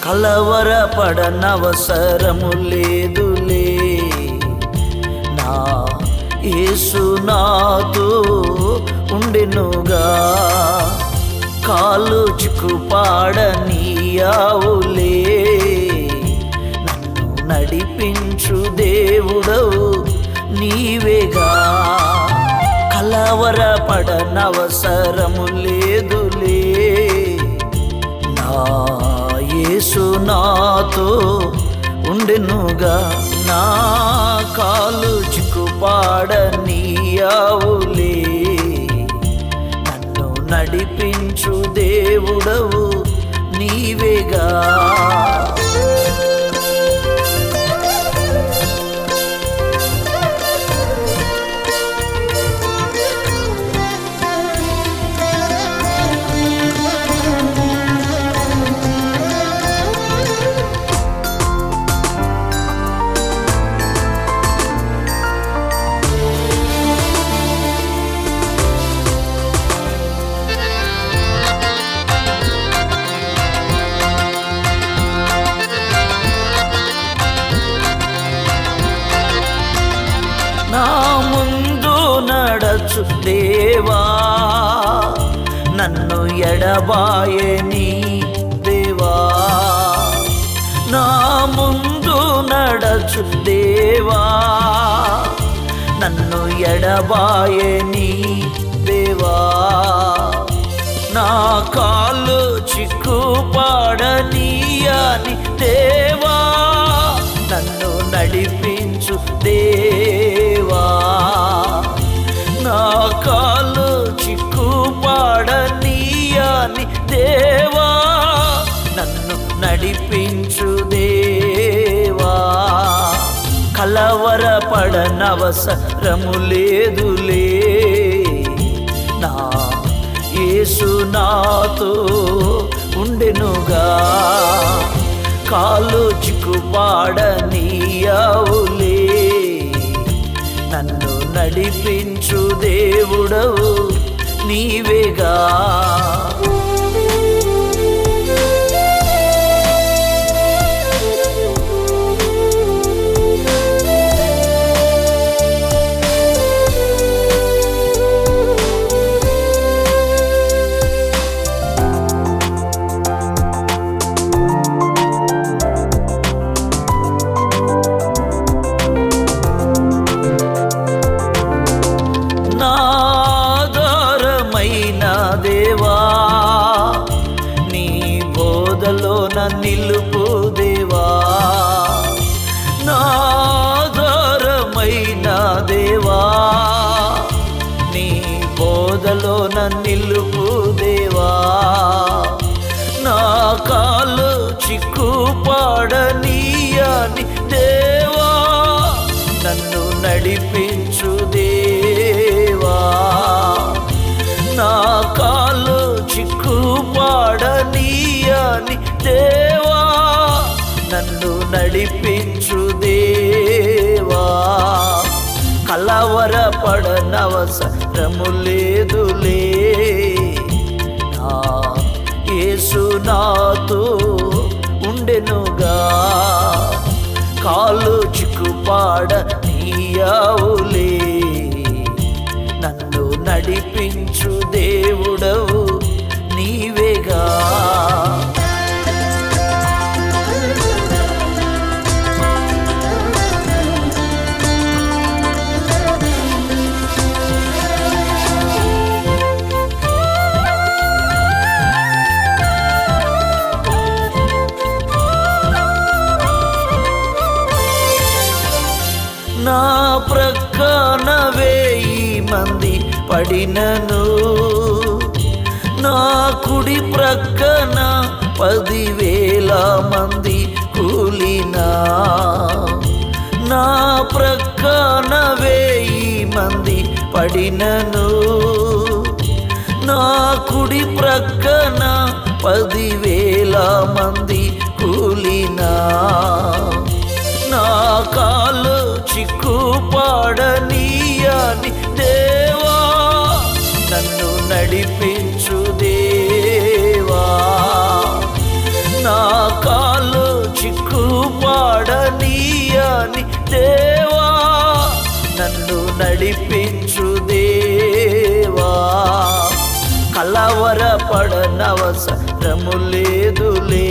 కలవరపడనవసరము లేదులే నా యేసు నాతో ఉండెనుగా కాలు చిక్కుపాడనీయావులే నన్ను నడిపించు దేవుడవు నీవేగా కలవరపడనవసరము లేదులే నా యేసు నాతో ఉండెనుగా నా కాలు చిక్కుపాడనీయావులే నన్ను నడిపించు దేవుడవు నీవేగా నా ముందు నడచు దేవా నన్ను ఎడబాయని దేవా నా ముందు నడచు దేవా నన్ను ఎడబాయని దేవా నా కాళ్ళు చిక్కుపాడనీయని దేవా నన్ను నడిపించు దేవా నా కాళ్ళు చిక్కుపాడనీయని దేవా నన్ను నడిపించు దేవా కలవరపడనవసరము లేదులే నా యేసు నాతో ఉండెనుగా కాలు చిక్కుపాడనీయావులే నన్ను నడిపించు దేవుడవు నీవేగా నాదరమైన దేవా నీ బోధలో నిలుపు దేవా నాదరమైన దేవా నీ బోధలో నిలుపు దేవా నా కాలు చిక్కుపాడనీయని దేవా నన్ను నడిపించు దేవా నా కాలు చిక్కుపాడనీయని దేవా నన్ను నడిపించు దేవా కలవరపడనవసరము లేదులే నా యేసు నాతో ఉండెనుగా కాలు చిక్కుపాడ నీయావులే నన్ను నడిపించు దేవుడవు నీవేగా నా ప్రక్కన వేయి మంది పడినను నా కుడి ప్రక్కన పదివేల మంది కూలినా నా ప్రక్కన వేయి మంది పడినను నా కుడి ప్రక్కన పదివేల మంది కూలినా నా కాలు చిక్కుపాడనీయని దేవా నన్ను నడిపించు దేవా నా కాలు చిక్కుపాడనీయని దేవా నన్ను నడిపించు దేవా కలవర పడనవసరము లేదులే